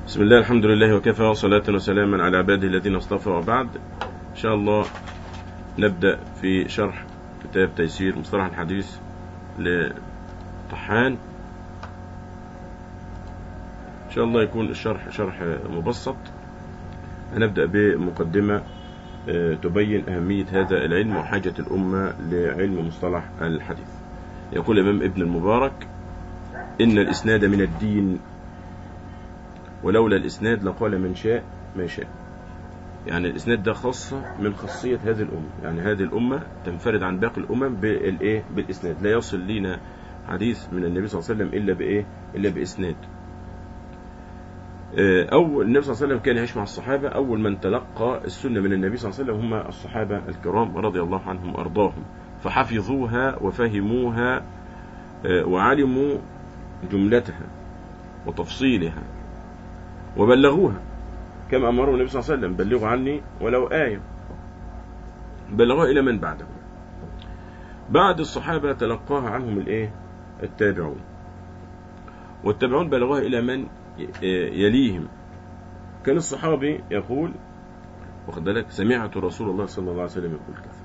بسم الله الحمد لله وكفى وصلاة وسلاما على عباده الذين اصطفى وبعد إن شاء الله نبدأ في شرح كتاب تيسير مصطلح الحديث لطحان إن شاء الله يكون الشرح شرح مبسط هنبدأ بمقدمة تبين أهمية هذا العلم وحاجة الأمة لعلم مصطلح الحديث يقول الإمام ابن المبارك إن الإسناد من الدين ولولا الإسناد لقال من شاء ما شاء يعني الإسناد ده خاصة من خاصية هذه الأمة يعني هذه الأمة تنفرد عن باقي الأمم بالإيه بالإسناد لا يصل لنا حديث من النبي صلى الله عليه وسلم إلا بإيه إلا بإسناد أول النبي صلى الله عليه وسلم كان يعيش مع الصحابة أول من تلقى السنة من النبي صلى الله عليه وسلم هم الصحابة الكرام رضي الله عنهم وأرضاهم فحفظوها وفهموها وعلموا جملتها وتفصيلها وبلغوها كما أمره النبي صلى الله عليه وسلم بلغوا عني ولو آية بلغوها إلى من بعدهم بعد الصحابة تلقاها عنهم الإيه التابعون والتابعون بلغوها إلى من يليهم كان الصحابي يقول واخد بالك سمعت رسول الله صلى الله عليه وسلم يقول كذا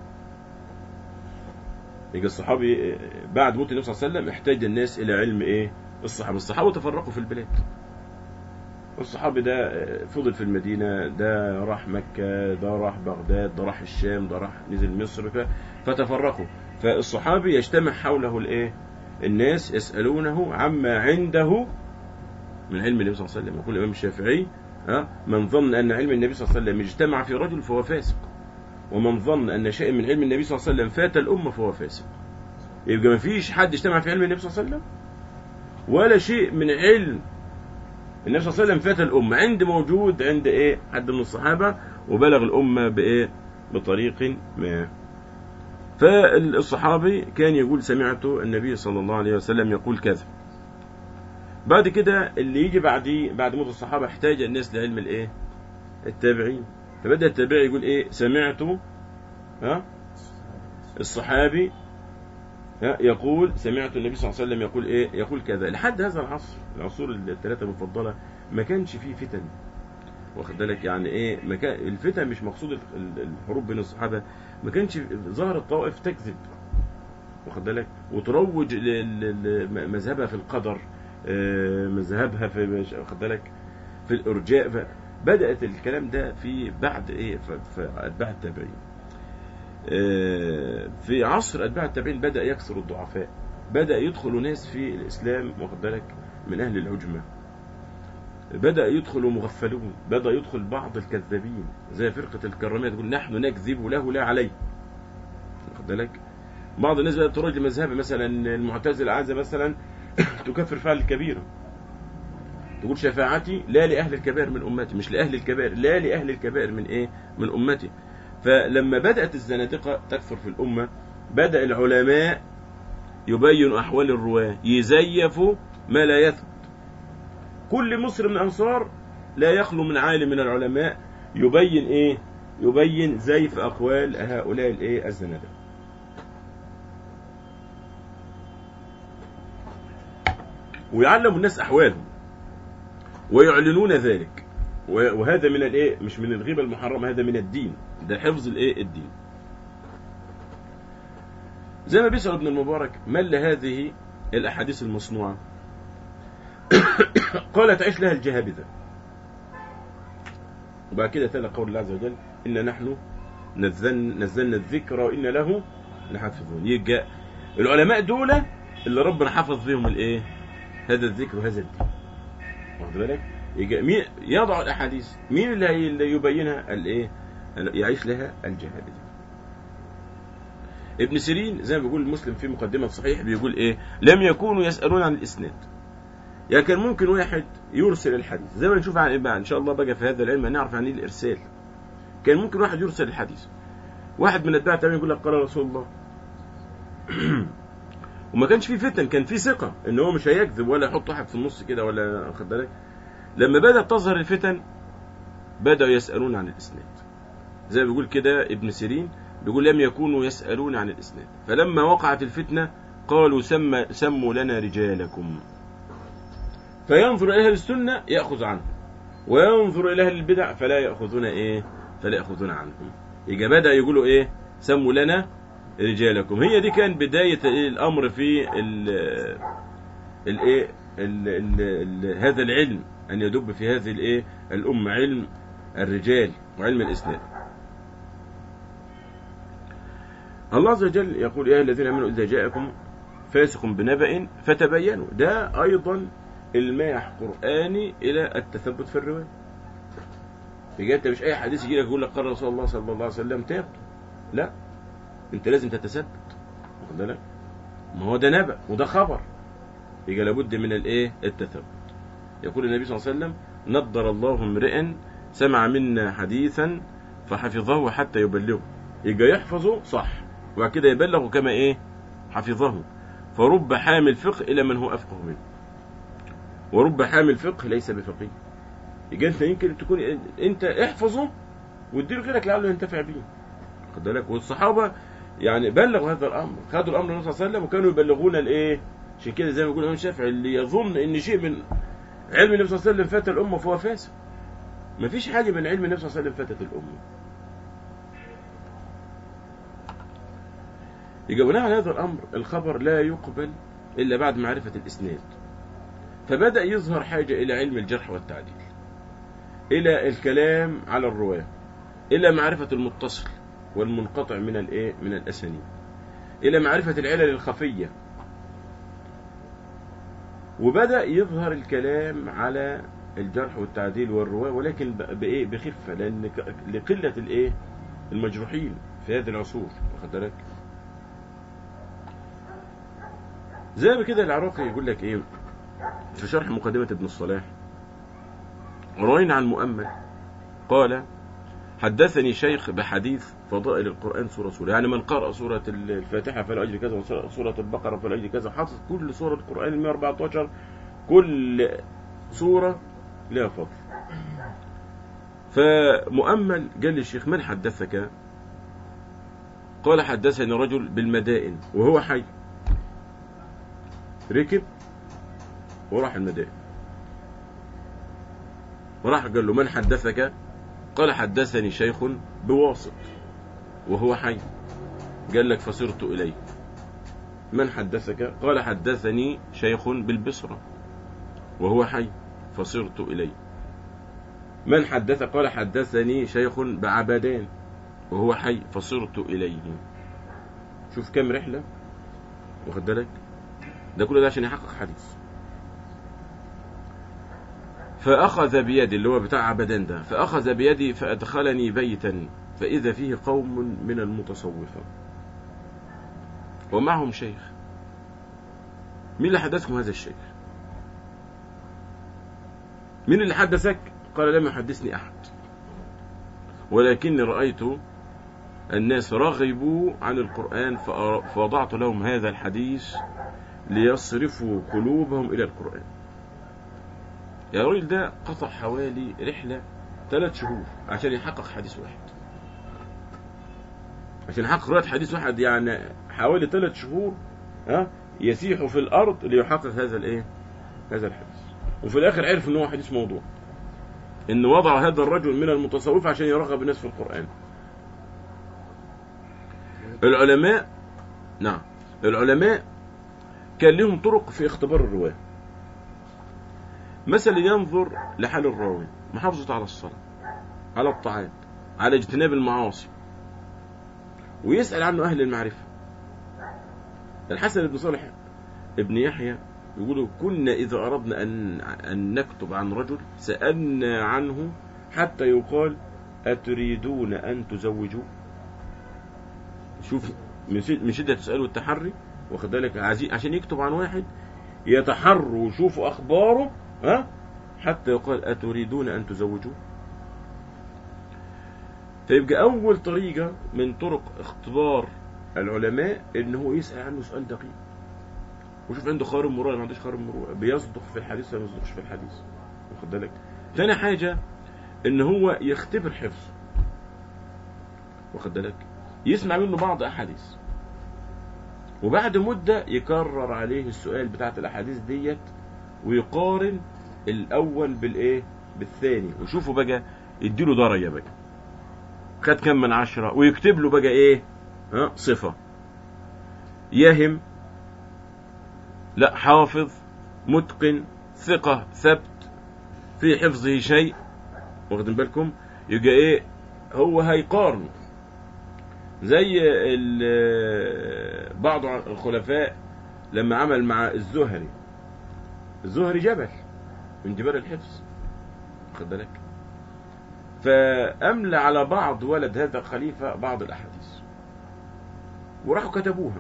يجي الصحابي بعد موت النبي صلى الله عليه وسلم احتاج الناس الى علم ايه الصحابه الصحابه تفرقوا في البلاد الصحابي ده فضل في المدينة ده راح مكة ده راح بغداد ده راح الشام ده راح نزل مصر فتفرقوا فالصحابي يجتمع حوله الايه الناس يسألونه عما عنده من علم النبي صلى الله عليه وسلم يقول الإمام الشافعي ها من ظن أن علم النبي صلى الله عليه وسلم اجتمع في رجل فهو فاسق ومن ظن أن شيء من علم النبي صلى الله عليه وسلم فات الأمة فهو فاسق يبقى ما فيش حد اجتمع في علم النبي صلى الله عليه وسلم ولا شيء من علم النبي صلى الله عليه وسلم فات الأمة عند موجود عند إيه حد من الصحابة وبلغ الأمة بإيه بطريق ما فالصحابي كان يقول سمعت النبي صلى الله عليه وسلم يقول كذا بعد كده اللي يجي بعديه بعد موت الصحابة احتاج الناس لعلم الإيه التابعين فبدأ التابعي يقول إيه سمعت ها الصحابي يقول سمعت النبي صلى الله عليه وسلم يقول ايه يقول كذا لحد هذا العصر العصور الثلاثه المفضله ما كانش فيه فتن واخد بالك يعني ايه ما كان الفتن مش مقصود الحروب بين الصحابه ما كانش ظهرت طوائف تكذب واخد بالك وتروج مذهبها في القدر مذهبها في واخد بالك في الارجاء بدات الكلام ده في بعد ايه في اتباع التابعين في عصر أتباع التابعين بدأ يكثر الضعفاء بدأ يدخل ناس في الإسلام واخد بالك من أهل العجمة بدأ يدخل مغفلون بدأ يدخل بعض الكذابين زي فرقة الكرامية تقول نحن نكذب له لا عليه واخد بالك بعض الناس بدأت تروج لمذهب مثلا المعتزلة عايزة مثلا تكفر فعل الكبيرة تقول شفاعتي لا لأهل الكبائر من أمتي مش لأهل الكبائر لا لأهل الكبائر من إيه من أمتي فلما بدأت الزنادقة تكثر في الأمة بدأ العلماء يبين أحوال الرواة يزيفوا ما لا يثبت كل مصر من أنصار لا يخلو من عالم من العلماء يبين إيه يبين زيف أقوال هؤلاء الإيه الزنادقة ويعلم الناس أحوالهم ويعلنون ذلك وهذا من الايه مش من الغيبه المحرمه هذا من الدين ده حفظ الايه الدين زي ما بيسأل ابن المبارك ما لهذه الاحاديث المصنوعه قال تعيش لها الجهابذه وبعد كده تلا قول الله عز وجل ان نحن نزلنا نزلنا الذكر وان له لحافظون يجي العلماء دول اللي ربنا حفظ فيهم الايه هذا الذكر وهذا الدين واخد بالك مين يضع الاحاديث مين اللي يبينها الايه يعيش لها الجهابذه ابن سيرين زي ما بيقول المسلم في مقدمه صحيح بيقول ايه لم يكونوا يسالون عن الاسناد يعني كان ممكن واحد يرسل الحديث زي ما نشوف عن بقى ان شاء الله بقى في هذا العلم نعرف عن ايه الارسال كان ممكن واحد يرسل الحديث واحد من اتباع التابعين يقول لك قال رسول الله وما كانش في فتن كان في ثقه ان هو مش هيكذب ولا يحط واحد في النص كده ولا واخد بالك لما بدأت تظهر الفتن بدأوا يسألون عن الإسناد زي ما بيقول كده ابن سيرين بيقول لم يكونوا يسألون عن الإسناد فلما وقعت الفتنة قالوا سم سموا لنا رجالكم فينظر إلى أهل السنة يأخذ عنه وينظر الى اهل البدع فلا ياخذون ايه فلا ياخذون عنهم يبقى بدا يقولوا ايه سموا لنا رجالكم هي دي كان بدايه إيه الامر في ال الايه ال- ال- ال- هذا العلم ان يدب في هذه الايه الامه علم الرجال وعلم الاسلام الله عز وجل يقول يا أيها الذين امنوا اذا جاءكم فاسق بنبأ فتبينوا ده ايضا الماح قراني الى التثبت في الروايه يبقى انت مش اي حديث يجي لك يقول لك قال رسول الله صلى الله عليه وسلم تاخده لا انت لازم تتثبت واخد بالك ما هو ده نبأ وده خبر يبقى لابد من الايه التثبت يقول النبي صلى الله عليه وسلم نضر الله امرئ سمع منا حديثا فحفظه حتى يبلغه يبقى يحفظه صح وبعد كده يبلغه كما ايه حفظه فرب حامل فقه الى من هو افقه منه ورب حامل فقه ليس بفقيه يبقى انت يمكن تكون انت احفظه واديله غيرك لعله ينتفع به خد بالك والصحابه يعني بلغوا هذا الامر خدوا الامر النبي صلى الله عليه وسلم وكانوا يبلغون الايه عشان كده زي ما بيقول الامام الشافعي اللي يظن ان شيء من علم النبي صلى الله عليه وسلم فات الامه فهو فاسق مفيش حاجه من علم النبي صلى الله عليه وسلم فاتت الامه يبقى بناء على هذا الامر الخبر لا يقبل الا بعد معرفه الاسناد فبدا يظهر حاجه الى علم الجرح والتعديل الى الكلام على الرواه الى معرفه المتصل والمنقطع من الايه من الاسانيد الى معرفه العلل الخفيه وبدا يظهر الكلام على الجرح والتعديل والرواه ولكن ب- بايه بخفه لان ك- لقله الايه المجروحين في هذه العصور واخد بالك زي ما كده العراقي يقول لك ايه في شرح مقدمه ابن الصلاح روينا عن مؤمل قال حدثني شيخ بحديث فضائل القرآن سورة سورة يعني من قرأ سورة الفاتحة فله أجر كذا وسورة البقرة فله أجر كذا حافظ كل سورة القرآن 114 كل سورة لها فضل فمؤمل قال للشيخ من حدثك قال حدثني رجل بالمدائن وهو حي ركب وراح المدائن وراح قال له من حدثك قال حدثني شيخ بواسط وهو حي قال لك فصرت إليه من حدثك قال حدثني شيخ بالبصرة وهو حي فصرت إليه من حدث قال حدثني شيخ بعبدان وهو حي فصرت إليه شوف كم رحلة واخد بالك ده كل ده عشان يحقق حديث فأخذ بيدي اللي هو بتاع عبدان ده فأخذ بيدي فأدخلني بيتا فإذا فيه قوم من المتصوفة ومعهم شيخ مين اللي حدثكم هذا الشيخ مين اللي حدثك قال لم يحدثني أحد ولكني رأيت الناس رغبوا عن القرآن فأر- فوضعت لهم هذا الحديث ليصرفوا قلوبهم إلى القرآن يا الراجل ده قطع حوالي رحلة ثلاث شهور عشان يحقق حديث واحد عشان يحقق رواية حديث واحد يعني حوالي ثلاث شهور ها يسيح في الأرض ليحقق هذا الإيه؟ هذا الحديث وفي الآخر عرف إن هو حديث موضوع إن وضع هذا الرجل من المتصوف عشان يرغب الناس في القرآن العلماء نعم العلماء كان لهم طرق في اختبار الرواة مثلا ينظر لحال الراوي محافظة على الصلاة على الطاعات على اجتناب المعاصي ويسأل عنه أهل المعرفة الحسن بن صالح ابن يحيى يقولوا كنا إذا أردنا أن, أن نكتب عن رجل سألنا عنه حتى يقال أتريدون أن تزوجوا شوف من شد- من شدة السؤال والتحري واخد بالك عايزين عشان يكتب عن واحد يتحروا ويشوفوا أخباره ها حتى يقال أتريدون أن تزوجوا فيبقى أول طريقة من طرق اختبار العلماء إن هو يسأل عنه سؤال دقيق وشوف عنده خارم مروءة ولا ما عندوش خارم مروءة بيصدق في الحديث ولا ما يصدقش في الحديث واخد بالك تاني حاجة إن هو يختبر حفظه واخد بالك يسمع منه بعض أحاديث وبعد مدة يكرر عليه السؤال بتاعت الأحاديث ديت ويقارن الأول بالإيه بالثاني وشوفوا بقى يديله درجة بقى خد كم من عشرة ويكتب له بقى ايه ها صفة يهم لا حافظ متقن ثقة ثبت في حفظه شيء واخدين بالكم يبقى ايه هو هيقارن زي ال- بعض الخلفاء لما عمل مع الزهري الزهري جبل من جبال الحفظ واخد بالك فأملى على بعض ولد هذا الخليفة بعض الأحاديث وراحوا كتبوها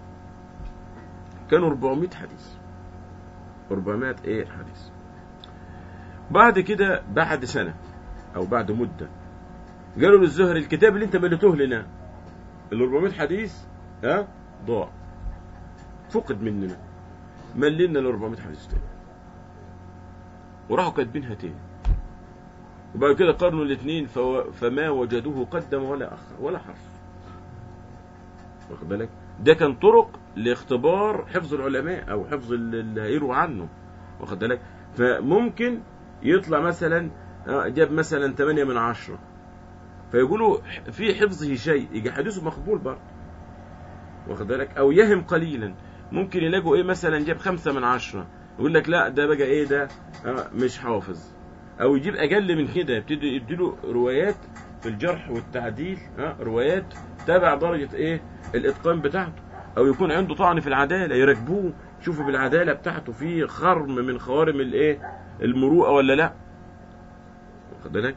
كانوا 400 حديث 400 ايه حديث بعد كده بعد سنة او بعد مدة قالوا للزهري الكتاب اللي انت مليته لنا ال 400 حديث ها ضاع فقد مننا ملينا ال 400 حديث تاني وراحوا كاتبينها تاني وبعد كده قارنوا الاثنين فو... فما وجدوه قدم ولا اخر ولا حرف واخد بالك ده كان طرق لاختبار حفظ العلماء او حفظ ال- اللي هيروى عنه واخد بالك فممكن يطلع مثلا آه، جاب مثلا 8 من 10 فيقولوا في حفظه شيء يجي حديثه مقبول برضه واخد بالك او يهم قليلا ممكن يلاقوا ايه مثلا جاب خمسة من عشرة يقول لك لا ده بقى ايه ده آه، مش حافظ او يجيب اقل من كده يبتدي يديله روايات في الجرح والتعديل ها روايات تابع درجة ايه الاتقان بتاعته او يكون عنده طعن في العدالة يركبوه شوفوا بالعدالة بتاعته في خرم من خوارم الايه المروءة ولا لا واخد بالك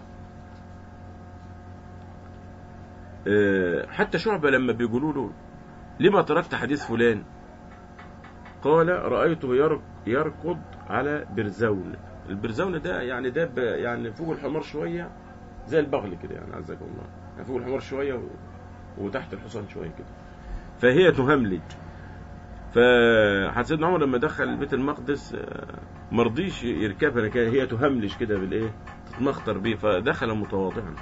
آه، حتى شعبة لما بيقولوا له لما تركت حديث فلان قال رأيته يرك- يركض على برزون البرزون ده يعني ده ب- يعني فوق الحمار شوية زي البغل كده يعني عزك الله يعني فوق الحمار شوية و... وتحت الحصان شوية كده فهي تهملج فحسن سيدنا عمر لما دخل بيت المقدس آه، مرضيش يركبها كان هي تهملج كده بالايه تتمخطر بيه فدخل متواضعا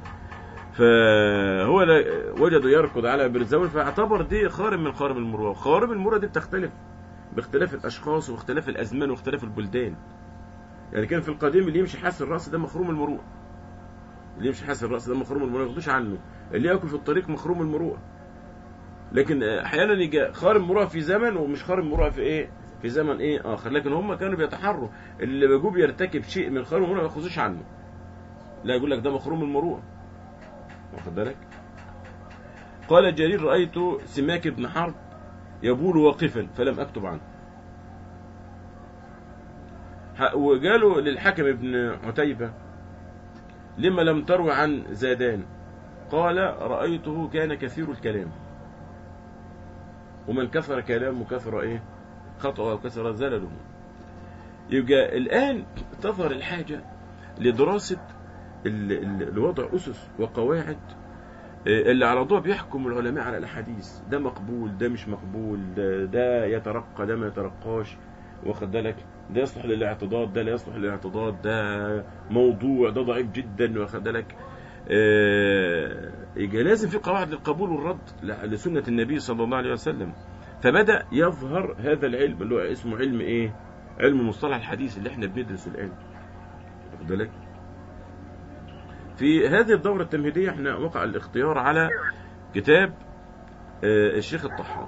فهو لا- وجده يركض على برزون فاعتبر دي خارم من خارم المروءه خوارم المروءه دي بتختلف باختلاف الاشخاص واختلاف الازمان واختلاف البلدان يعني كان في القديم اللي يمشي حاس الراس ده مخروم المروءه اللي يمشي حاس الراس ده مخروم المروءه ما ياخدوش عنه اللي ياكل في الطريق مخروم المروءه لكن احيانا يجي خارم مروءه في زمن ومش خارم مروءه في ايه في زمن ايه اخر لكن هم كانوا بيتحروا اللي بيجوب يرتكب شيء من خارم المروءه ما ياخذوش عنه لا يقول لك ده مخروم المروءه واخد بالك قال جرير رأيت سماك بن حرب يبول واقفا فلم أكتب عنه ح- وقالوا للحكم ابن عتيبة لما لم تروي عن زادان قال رأيته كان كثير الكلام ومن كثر كلامه كثر ايه خطأ وكثر زلله يبقى الآن تظهر الحاجة لدراسة ال- ال- لوضع أسس وقواعد آه، اللي على ضوء بيحكم العلماء على الأحاديث ده مقبول ده مش مقبول ده, ده يترقى ده ما يترقاش واخد بالك ده يصلح للاعتضاد ده لا يصلح للاعتضاد ده موضوع ده ضعيف جدا واخد بالك آه، يبقى لازم في قواعد للقبول والرد ل- لسنة النبي صلى الله عليه وسلم فبدأ يظهر هذا العلم اللي هو اسمه علم ايه علم مصطلح الحديث اللي احنا بندرسه الآن واخد بالك في هذه الدورة التمهيدية احنا وقع الاختيار على كتاب آه، الشيخ الطحان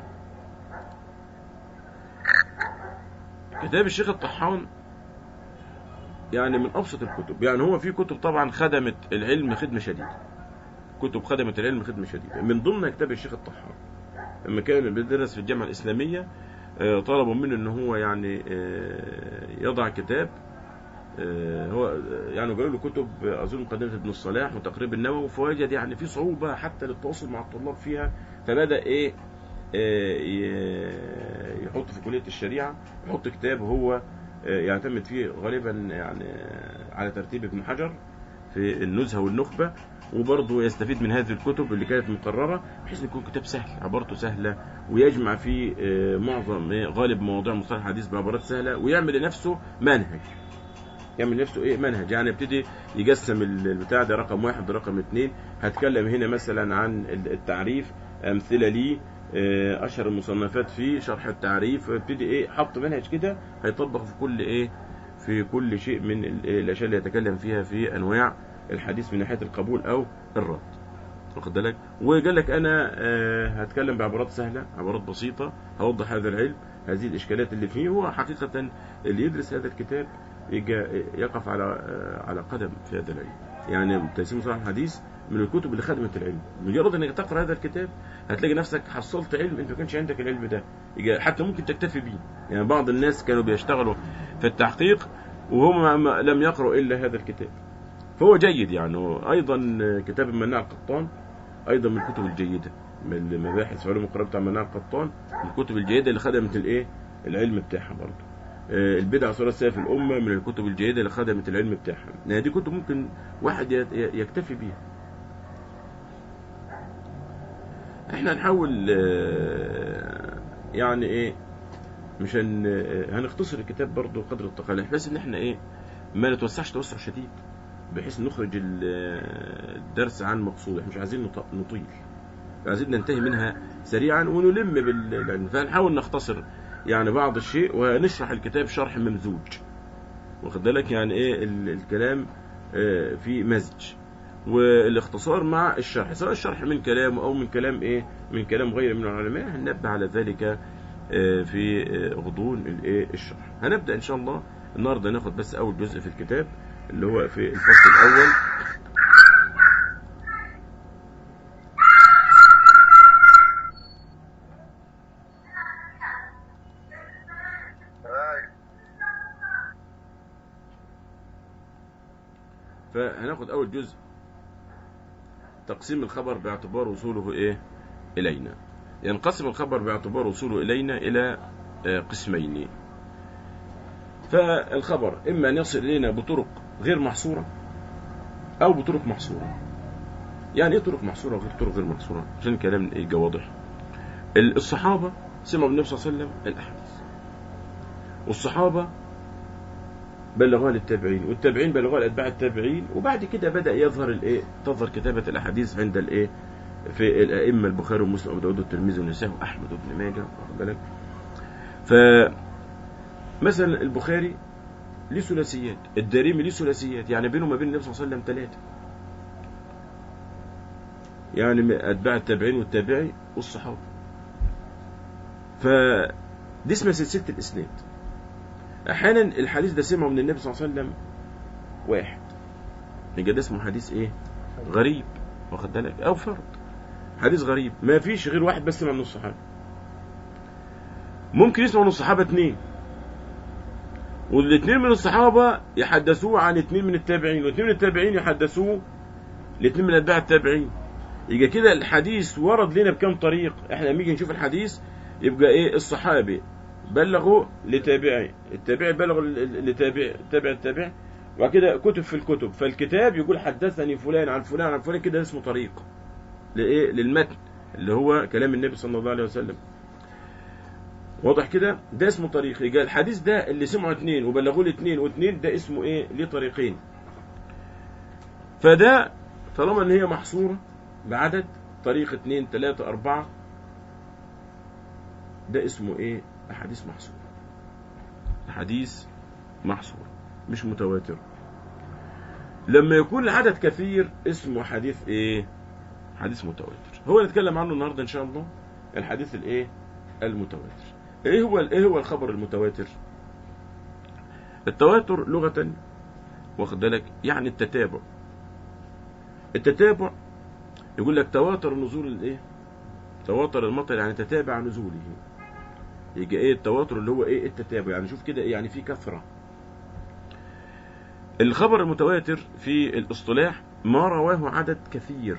كتاب الشيخ الطحان يعني من أبسط الكتب يعني هو في كتب طبعا خدمت العلم خدمة شديدة كتب خدمت العلم خدمة شديدة من ضمنها كتاب الشيخ الطحان لما كان بيدرس في الجامعة الإسلامية آه، طلبوا منه ان هو يعني آه، يضع كتاب آه، هو يعني قالوا له كتب اظن مقدمه ابن الصلاح وتقريب النووي فوجد يعني في صعوبه حتى للتواصل مع الطلاب فيها فبدا ايه آه، ي- يحط في كليه الشريعه يحط كتاب هو آه، يعتمد فيه غالبا يعني آه، على ترتيب ابن حجر في النزهه والنخبه وبرضه يستفيد من هذه الكتب اللي كانت مقرره بحيث إن يكون كتاب سهل عبارته سهله ويجمع فيه آه، معظم آه، غالب مواضيع مصطلح الحديث بعبارات سهله ويعمل لنفسه منهج يعمل نفسه ايه منهج يعني يبتدي يقسم ال- البتاع ده رقم واحد ده رقم اتنين هتكلم هنا مثلا عن ال- التعريف امثله ليه آه، اشهر المصنفات فيه شرح التعريف يبتدي ايه حط منهج كده هيطبق في كل ايه في كل شيء من ال- الاشياء اللي يتكلم فيها في انواع الحديث من ناحيه القبول او الرد واخد بالك وقال لك انا آه، هتكلم بعبارات سهله عبارات بسيطه هوضح هذا العلم هذه الاشكالات اللي فيه هو حقيقه اللي يدرس هذا الكتاب يجا- يقف على آه، على قدم في هذا العلم يعني تيسير مصطلح الحديث من الكتب اللي خدمت العلم مجرد انك تقرا هذا الكتاب هتلاقي نفسك حصلت علم انت ما كانش عندك العلم ده يجا- حتى ممكن تكتفي بيه يعني بعض الناس كانوا بيشتغلوا في التحقيق وهم ما- ما- لم يقرأوا الا هذا الكتاب فهو جيد يعني ايضا كتاب المناع القطان ايضا من الكتب الجيده من المباحث في علوم القرآن بتاع مناع القطان من الكتب الجيده اللي خدمت الايه العلم بتاعها برضه آه، البدع ثلاثيه في الامه من الكتب الجيده اللي خدمت العلم بتاعها يعني دي كتب ممكن واحد يت- يكتفي بيها احنا هنحاول آه، يعني ايه مش هن... آه، هنختصر الكتاب برضه قدر التقال بحيث ان احنا ايه ما نتوسعش توسع شديد بحيث نخرج ال- آه، الدرس عن مقصود احنا مش عايزين نط- نطيل عايزين ننتهي منها سريعا ونلم بالعلم فهنحاول نختصر يعني بعض الشيء ونشرح الكتاب شرح ممزوج واخد بالك يعني ايه ال- الكلام آه، في مزج والاختصار مع الشرح سواء الشرح من كلامه او من كلام ايه من كلام غيره من العلماء هننبه على ذلك آه، في آه، غضون الايه الشرح هنبدا ان شاء الله النهارده ناخد بس اول جزء في الكتاب اللي هو في الفصل الاول هاي فهناخد اول جزء تقسيم الخبر باعتبار وصوله ايه الينا ينقسم الخبر باعتبار وصوله الينا الى آه، قسمين فالخبر اما ان يصل الينا بطرق غير محصوره او بطرق محصوره يعني ايه طرق محصوره وغير طرق غير محصوره عشان الكلام يبقى واضح ال- الصحابه سمعوا النبي صلى الله عليه وسلم الاحاديث والصحابه بلغوها للتابعين والتابعين بلغوها لاتباع التابعين وبعد كده بدا يظهر الايه تظهر كتابه الاحاديث عند الايه في الائمه البخاري ومسلم وابو داود والترمذي والنسائي واحمد وابن ماجه واخد بالك ف مثلا البخاري ليه ثلاثيات الدارمي ليه ثلاثيات يعني بينه وما بين النبي صلى الله عليه وسلم ثلاثه يعني اتباع التابعين والتابعي والصحابه ف دي اسمها سلسله الاسناد احيانا الحديث ده سمعه من النبي صلى الله عليه وسلم واحد يبقى ده اسمه حديث ايه غريب واخد بالك او فرد حديث غريب ما فيش غير واحد بس سمع من الصحابه ممكن يسمع من الصحابه اثنين والاثنين من الصحابه يحدثوه عن اثنين من التابعين واثنين من التابعين يحدثوه الاثنين من اتباع التابعين يبقى كده الحديث ورد لنا بكم طريق احنا لما نيجي نشوف الحديث يبقى ايه الصحابي بلغوا لتابعي التابعي بلغ لتابع تابع التابع وبعد كده كتب في الكتب فالكتاب يقول حدثني فلان عن فلان عن فلان كده اسمه طريق لايه للمتن اللي هو كلام النبي صلى الله عليه وسلم واضح كده ده اسمه طريق يبقى الحديث ده اللي سمعوا اثنين وبلغوه لاثنين واثنين ده اسمه ايه ليه طريقين فده طالما ان هي محصوره بعدد طريق اثنين ثلاثة أربعة ده اسمه ايه أحاديث محصورة أحاديث محصورة مش متواتر لما يكون العدد كثير اسمه حديث ايه حديث متواتر هو اللي نتكلم عنه النهارده ان شاء الله الحديث الايه المتواتر ايه هو ايه هو الخبر المتواتر التواتر لغة واخد بالك يعني التتابع التتابع يقول لك تواتر نزول الايه تواتر المطر يعني تتابع نزوله يجي ايه التواتر اللي هو ايه التتابع يعني شوف كده إيه يعني في كثرة الخبر المتواتر في الاصطلاح ما رواه عدد كثير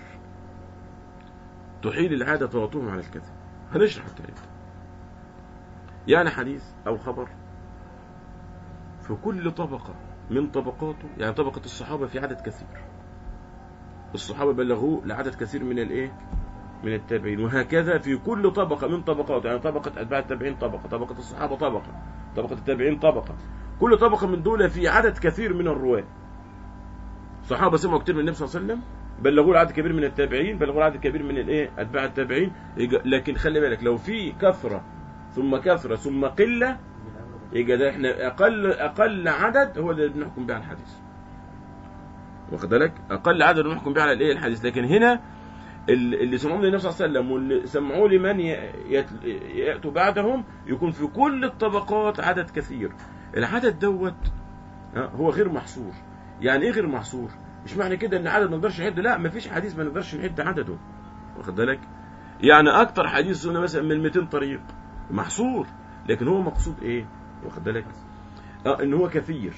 تحيل العادة تواترهم على الكذب هنشرح الكلام ده يعني حديث او خبر في كل طبقة من طبقاته يعني طبقة الصحابة في عدد كثير الصحابة بلغوه لعدد كثير من الايه من التابعين وهكذا في كل طبقة من طبقات يعني طبقة أتباع التابعين طبقة طبقة الصحابة طبقة طبقة التابعين طبقة كل طبقة من دول في عدد كثير من الرواة صحابة سمعوا كتير من النبي صلى الله عليه وسلم بلغوا عدد كبير من التابعين بلغوا عدد كبير من الايه اتباع التابعين لكن خلي بالك لو في كثرة ثم كثرة ثم قلة يبقى ده احنا اقل اقل عدد هو اللي بنحكم به على الحديث واخد بالك اقل عدد بنحكم به على الايه الحديث لكن هنا ال- اللي سمعوه للنبي صلى الله عليه وسلم واللي سمعوه لمن ي- يت- ياتوا بعدهم يكون في كل الطبقات عدد كثير العدد دوت ها، هو غير محصور يعني ايه غير محصور مش معنى كده ان عدد ما نقدرش نعد لا مفيش حديث ما نقدرش نعد عدده واخد بالك يعني اكتر حديث سنه مثلا من 200 طريق محصور لكن هو مقصود ايه واخد بالك اه ان هو كثير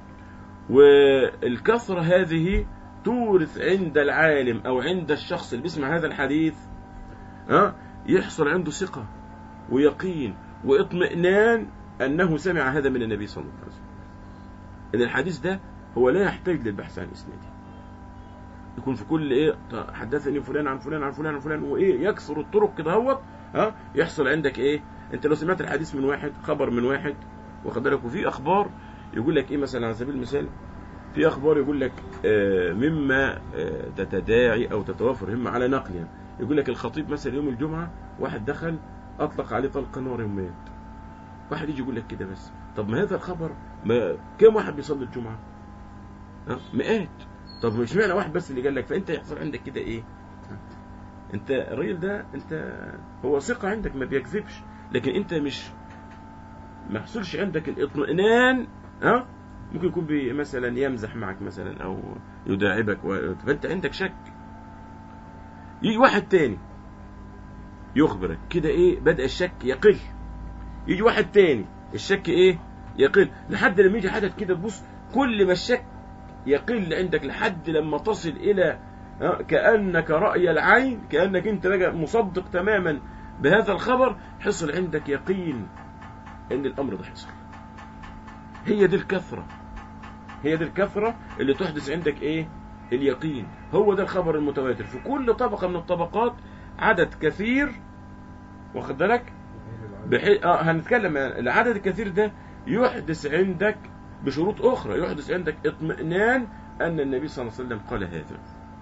والكثرة هذه تورث عند العالم او عند الشخص اللي بيسمع هذا الحديث ها يحصل عنده ثقة ويقين واطمئنان انه سمع هذا من النبي صلى الله عليه وسلم ان الحديث ده هو لا يحتاج للبحث عن اسناده يكون في كل ايه حدثني فلان عن فلان عن فلان عن فلان وايه يكثر الطرق كده هوت ها يحصل عندك ايه انت لو سمعت الحديث من واحد خبر من واحد واخد بالك وفي اخبار يقول لك ايه مثلا على سبيل المثال في اخبار يقول لك آه، مما آه، تتداعي او تتوافر همه على نقلها يقول لك الخطيب مثلا يوم الجمعه واحد دخل اطلق عليه طلق نار ومات واحد يجي يقول لك كده بس طب ما هذا الخبر ما كم واحد بيصلي الجمعه ها مئات طب مش معنى واحد بس اللي قال لك فانت يحصل عندك كده ايه ها؟ انت الراجل ده انت هو ثقه عندك ما بيكذبش لكن انت مش ما حصلش عندك الاطمئنان ها ممكن يكون بي مثلا يمزح معك مثلا او يداعبك و... فانت عندك شك يجي واحد تاني يخبرك كده ايه بدأ الشك يقل يجي واحد تاني الشك ايه يقل لحد لما يجي حدث كده تبص كل ما الشك يقل عندك لحد لما تصل الى ها، كأنك رأي العين كأنك انت بقى مصدق تماما بهذا الخبر حصل عندك يقين ان الامر ده حصل هي دي الكثرة هي دي الكثرة اللي تحدث عندك ايه اليقين هو ده الخبر المتواتر في كل طبقة من الطبقات عدد كثير واخد بالك بحي... آه هنتكلم عن العدد الكثير ده يحدث عندك بشروط أخرى يحدث عندك اطمئنان أن النبي صلى الله عليه وسلم قال هذا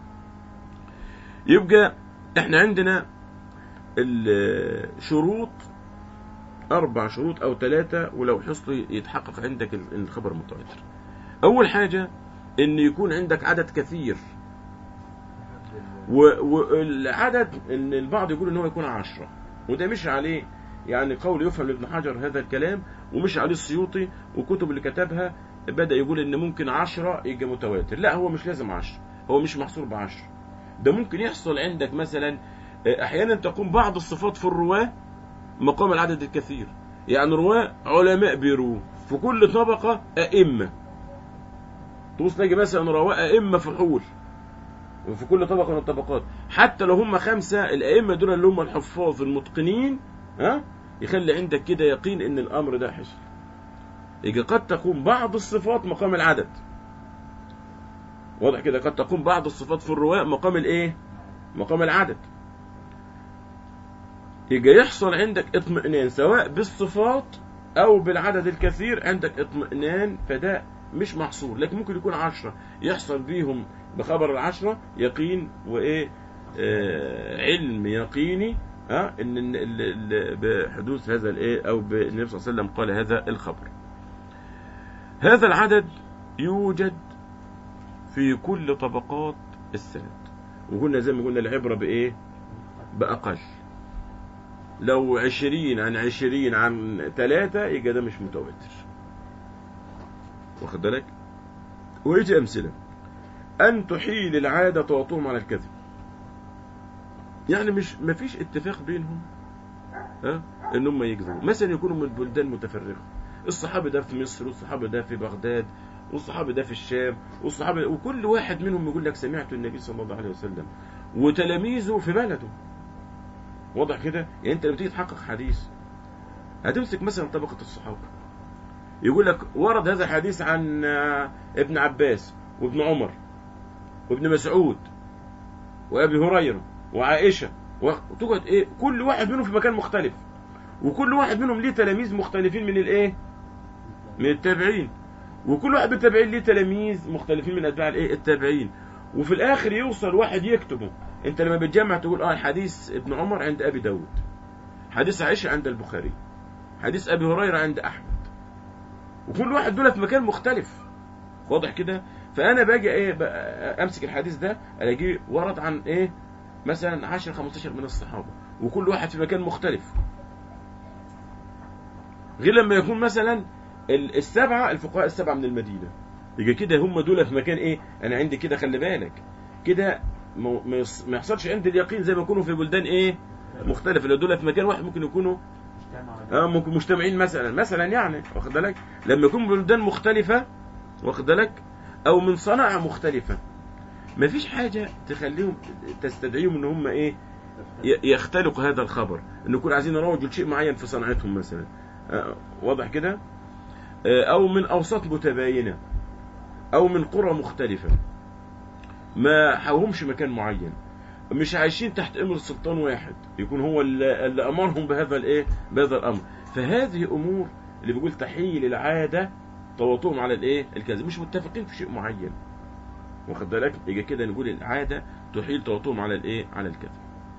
يبقى احنا عندنا الشروط أربع شروط أو ثلاثة ولو حصل يتحقق عندك الخبر المتواتر أول حاجة إن يكون عندك عدد كثير و- والعدد إن البعض يقول إن هو يكون عشرة وده مش عليه يعني قول يفهم لابن حجر هذا الكلام ومش عليه السيوطي وكتب اللي كتبها بدأ يقول إن ممكن عشرة يبقى متواتر لا هو مش لازم عشرة هو مش محصور بعشرة ده ممكن يحصل عندك مثلا أحيانا تقوم بعض الصفات في الرواة مقام العدد الكثير يعني رواة علماء بيروه في كل طبقة أئمة تبص تلاقي مثلا رواة أئمة فحول وفي كل طبقة من الطبقات حتى لو هم خمسة الأئمة دول اللي هم الحفاظ المتقنين ها يخلي عندك كده يقين ان الامر ده حصل يجي قد تقوم بعض الصفات مقام العدد واضح كده قد تقوم بعض الصفات في الرواء مقام الايه مقام العدد يجي يحصل عندك اطمئنان سواء بالصفات او بالعدد الكثير عندك اطمئنان فده مش محصور لكن ممكن يكون عشرة يحصل بيهم بخبر العشرة يقين وايه آه علم يقيني ها ان ال- ال- ال- بحدوث هذا الايه او بالنبي صلى الله عليه وسلم قال هذا الخبر هذا العدد يوجد في كل طبقات السند وقلنا زي ما قلنا العبرة بايه باقل لو عشرين عن عشرين عن ثلاثة يبقى ده مش متواتر واخد بالك ويجي امثله ان تحيل العادة تعطوهم على الكذب يعني مش مفيش اتفاق بينهم ها ان هم يكذبوا مثلا يكونوا من بلدان متفرقه الصحابي ده في مصر والصحابي ده في بغداد والصحابي ده في الشام والصحابي وكل واحد منهم يقول لك سمعت النبي صلى الله عليه وسلم وتلاميذه في بلده واضح كده يعني انت لما تيجي تحقق حديث هتمسك مثلا طبقه الصحابه يقول لك ورد هذا الحديث عن آه، ابن عباس وابن عمر وابن مسعود وابي هريره وعائشه وتقعد ايه كل واحد منهم في مكان مختلف وكل واحد منهم ليه تلاميذ مختلفين من الايه من التابعين وكل واحد من التابعين ليه تلاميذ مختلفين من اتباع الايه التابعين وفي الاخر يوصل واحد يكتبه انت لما بتجمع تقول اه الحديث ابن عمر عند ابي داود حديث عائشه عند البخاري حديث ابي هريره عند احمد وكل واحد دول في مكان مختلف واضح كده فانا باجي ايه بقى امسك الحديث ده الاقيه ورد عن ايه مثلا 10 15 من الصحابه وكل واحد في مكان مختلف غير لما يكون مثلا ال- السبعه الفقهاء السبعه من المدينه يبقى كده هم دول في مكان ايه انا عندي كده خلي بالك كده ما ما يص- ما يحصلش عندي اليقين زي ما يكونوا في بلدان ايه مختلفه لو دول في مكان واحد ممكن يكونوا اه ممكن مجتمعين مثلا مثلا يعني واخد بالك لما يكون بلدان مختلفه واخد بالك او من صنائع مختلفه مفيش حاجه تخليهم تستدعيهم ان هم ايه ي- يختلقوا هذا الخبر ان يكون عايزين يروجوا لشيء معين في صنعتهم مثلا آه، واضح كده آه، او من اوساط متباينه او من قرى مختلفه ما حاوهمش مكان معين مش عايشين تحت امر سلطان واحد يكون هو اللي اللي امرهم بهذا الايه بهذا الامر فهذه امور اللي بيقول تحيل العاده تواطؤهم على الايه الكذب مش متفقين في شيء معين واخد بالك يجي كده نقول العاده تحيل تواطؤهم على الايه على الكذب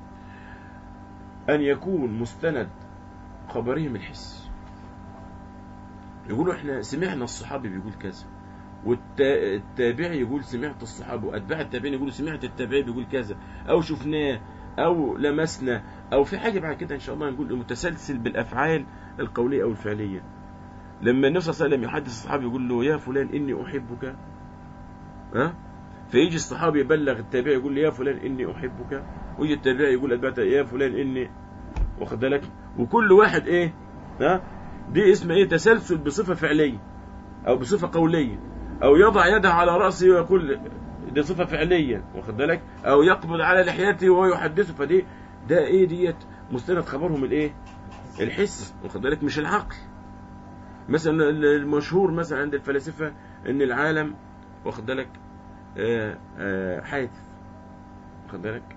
ان يكون مستند خبرهم الحس يقولوا احنا سمعنا الصحابي بيقول كذا والتابعي يقول سمعت الصحابه واتباع التابعين يقولوا سمعت التابعي بيقول كذا او شفناه او لمسنا او في حاجه بعد كده ان شاء الله نقول متسلسل بالافعال القوليه او الفعليه لما النبي صلى الله عليه وسلم يحدث الصحابي يقول له يا فلان اني احبك ها فيجي الصحابي يبلغ التابعي يقول له يا فلان اني احبك ويجي التابعي يقول اتباع يا فلان اني واخد بالك وكل واحد ايه ها دي اسمها ايه تسلسل بصفه فعليه او بصفه قوليه او يضع يده على راسه ويقول دي صفه فعليه واخد بالك او يقبض على لحيته وهو يحدثه فدي ده ايه ديت مستند خبرهم الايه الحس واخد بالك مش العقل مثلا المشهور مثلا عند الفلاسفه ان العالم واخد بالك آه، آه، حادث واخد بالك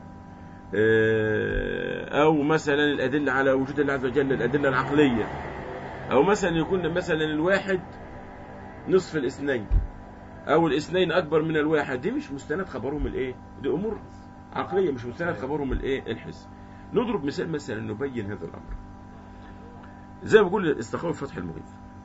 آه، او مثلا الادله على وجود الله عز وجل الادله العقليه او مثلا يكون مثلا الواحد نصف الاثنين او الاثنين اكبر من الواحد دي مش مستند خبرهم الايه دي امور عقليه مش مستند خبرهم الايه الحس نضرب مثال مثلا نبين هذا الامر زي ما بقول استقامه فتح المغيث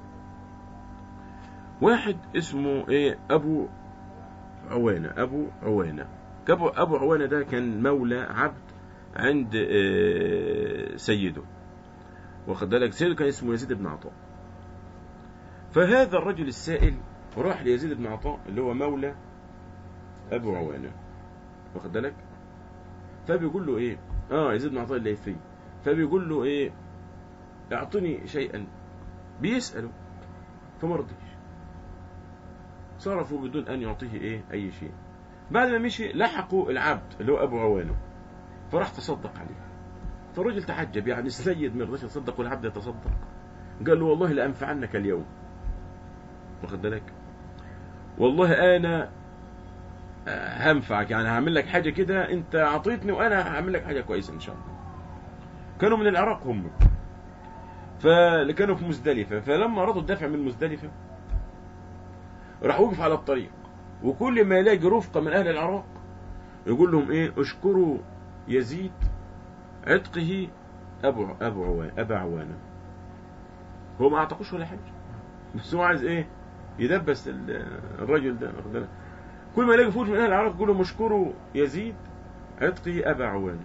واحد اسمه ايه ابو عوانه ابو عوانه ابو ابو عوانه ده كان مولى عبد عند آه، سيده واخد بالك سيده كان اسمه يزيد بن عطاء فهذا الرجل السائل راح ليزيد بن عطاء اللي هو مولى ابو عوانه واخد بالك فبيقول له ايه اه يزيد بن عطاء الليثي فبيقول له ايه اعطني شيئا بيساله فما رضيش صرفوا بدون ان يعطيه ايه اي شيء بعد ما مشي لحقوا العبد اللي هو ابو عوانه فراح تصدق عليه فالرجل تعجب يعني السيد من الرجل صدق والعبد يتصدق قال له والله لانفعنك اليوم واخد بالك والله انا آه، هنفعك يعني هعمل لك حاجه كده انت اعطيتني وانا هعمل لك حاجه كويسه ان شاء الله كانوا من العراق هم فاللي كانوا في مزدلفه فلما رضوا الدفع من مزدلفه راح وقف على الطريق وكل ما يلاقي رفقه من اهل العراق يقول لهم ايه اشكروا يزيد عتقه ابو ابو عوان ابا عوانه هو ما اعتقوش ولا حاجه بس هو عايز ايه يدبس ال- الرجل ده واخد بالك؟ كل ما يلاقي فوج من اهل العراق يقول لهم اشكروا يزيد عتقه ابا عوان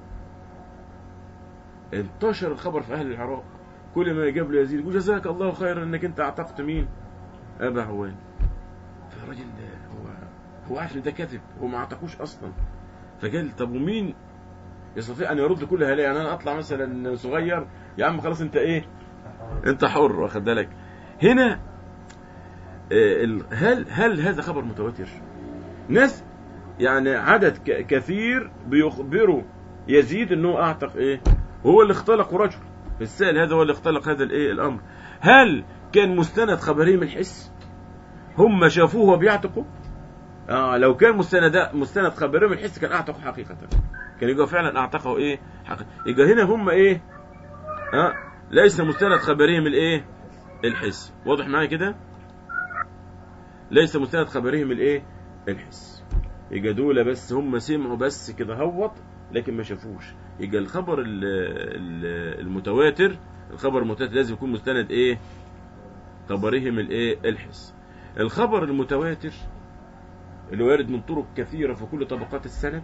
انتشر الخبر في اهل العراق كل ما يجاب له يزيد يقول جزاك الله خيرا انك انت اعتقت مين ابا عوان فالراجل ده هو هو عارف ان ده كذب هو ما اعتقوش اصلا فقال طب ومين يستطيع ان يرد كل هؤلاء يعني انا اطلع مثلا صغير يا عم خلاص انت ايه انت حر واخد بالك هنا آه، ال- هل هل هذا خبر متواتر ناس يعني عدد ك- كثير بيخبروا يزيد انه اعتق ايه وهو اللي اختلق رجل السائل هذا هو اللي اختلق هذا الايه الامر هل كان مستند خبرهم الحس هم شافوه وهو بيعتقوا اه لو كان مستند مستند خبرهم الحس كان اعتقوا حقيقه كان يبقى فعلا اعتقوا ايه حقيقة. يبقى هنا هم ايه اه ليس مستند خبرهم الايه الحس واضح معايا كده ليس مستند خبرهم الايه الحس يبقى دول بس هم سمعوا بس كده هوط لكن ما شافوش يبقى الخبر ال- ال- المتواتر الخبر المتواتر لازم يكون مستند ايه خبرهم الايه الحس الخبر المتواتر اللي وارد من طرق كثيرة في كل طبقات السند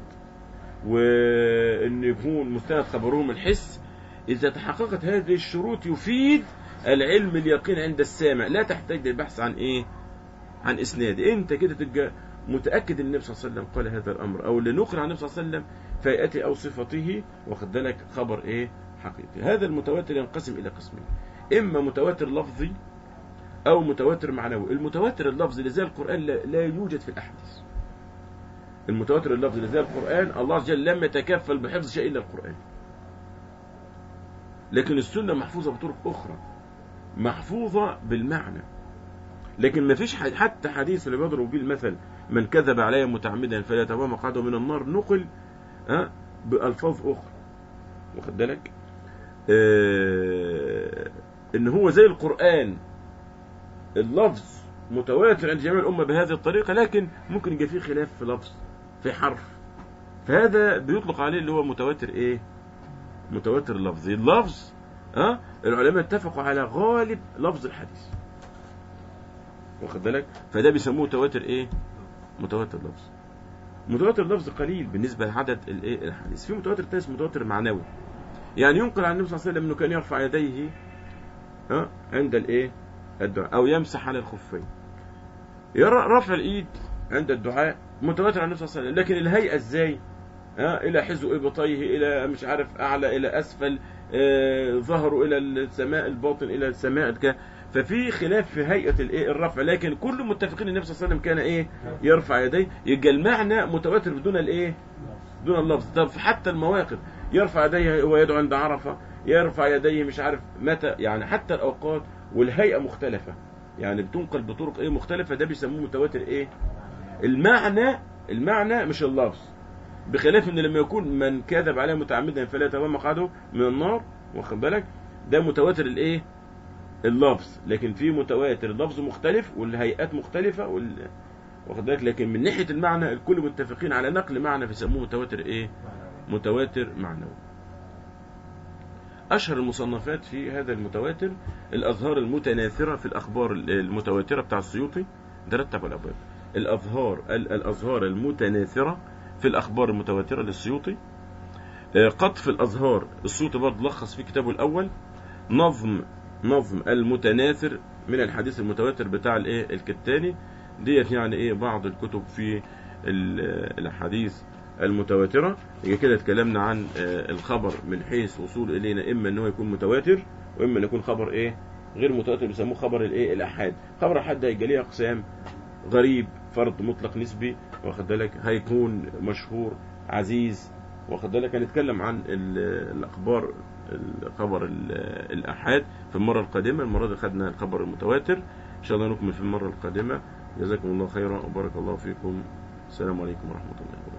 وان يكون مستند خبرهم الحس اذا تحققت هذه الشروط يفيد العلم اليقين عند السامع لا تحتاج للبحث عن ايه عن اسناد انت كده تبقى متاكد ان النبي صلى الله عليه وسلم قال هذا الامر او اللي نقل عن النبي صلى الله عليه وسلم فياته او صفته واخد بالك خبر ايه حقيقي هذا المتواتر ينقسم الى قسمين اما متواتر لفظي او متواتر معنوي المتواتر اللفظي اللي زي القران لا, لا يوجد في الاحاديث المتواتر اللفظي اللي زي القران الله عز وجل لم يتكفل بحفظ شيء الا القران لكن السنه محفوظه بطرق اخرى محفوظه بالمعنى لكن ما فيش حتى حديث اللي بيضرب به المثل من كذب علي متعمدا فليتبوأ مقعده من النار نقل ها بألفاظ أخرى واخد بالك آه إن هو زي القرآن اللفظ متواتر عند جميع الأمة بهذه الطريقة لكن ممكن يبقى فيه خلاف في لفظ في حرف فهذا بيطلق عليه اللي هو متواتر إيه متواتر لفظي اللفظ ها أه؟ العلماء اتفقوا على غالب لفظ الحديث واخد بالك فده بيسموه متواتر ايه متواتر لفظ متواتر لفظ قليل بالنسبه لعدد الايه الحديث في متواتر تاني اسمه متواتر معنوي يعني ينقل عن النبي صلى الله عليه وسلم انه كان يرفع يديه ها عند الايه الدعاء او يمسح على الخفين يرى رفع الايد عند الدعاء متواتر عن النبي صلى الله عليه وسلم لكن الهيئه ازاي ها الى حذو ابطيه الى مش عارف اعلى الى اسفل آه ظهروا الى السماء الباطن الى السماء ك... ففي خلاف في هيئه الايه الرفع لكن كل متفقين النبي صلى الله عليه وسلم كان ايه يرفع يديه يبقى المعنى متواتر بدون الايه دون اللفظ طب حتى المواقف يرفع يديه ويدعو عند عرفه يرفع يديه مش عارف متى يعني حتى الاوقات والهيئه مختلفه يعني بتنقل بطرق ايه مختلفه ده بيسموه متواتر ايه المعنى المعنى مش اللفظ بخلاف ان لما يكون من كذب عليه متعمدا فلا يتبوأ مقعده من النار واخد بالك ده متواتر الايه اللفظ لكن في متواتر اللفظ مختلف والهيئات مختلفة وال... واخد بالك لكن من ناحية المعنى الكل متفقين على نقل معنى فيسموه متواتر ايه متواتر معنوي أشهر المصنفات في هذا المتواتر الأظهار المتناثرة في الأخبار المتواترة بتاع السيوطي ده رتب الأبواب الأظهار الأظهار المتناثرة في الأخبار المتواترة للسيوطي قطف الأظهار السيوطي برضه لخص في كتابه الأول نظم نظم المتناثر من الحديث المتواتر بتاع الايه الكتاني ديت يعني ايه بعض الكتب في الاحاديث المتواتره يبقى كده اتكلمنا عن الخبر من حيث وصول الينا اما ان هو يكون متواتر واما ان يكون خبر ايه غير متواتر بيسموه خبر الايه الاحاد خبر الاحاد ده هيبقى ليه اقسام غريب فرد مطلق نسبي واخد بالك هيكون مشهور عزيز واخد بالك هنتكلم عن الاخبار الخبر الأحاد في المرة القادمة المرة دي خدنا الخبر المتواتر إن شاء الله نكمل في المرة القادمة جزاكم الله خيرا وبارك الله فيكم السلام عليكم ورحمة الله وبركاته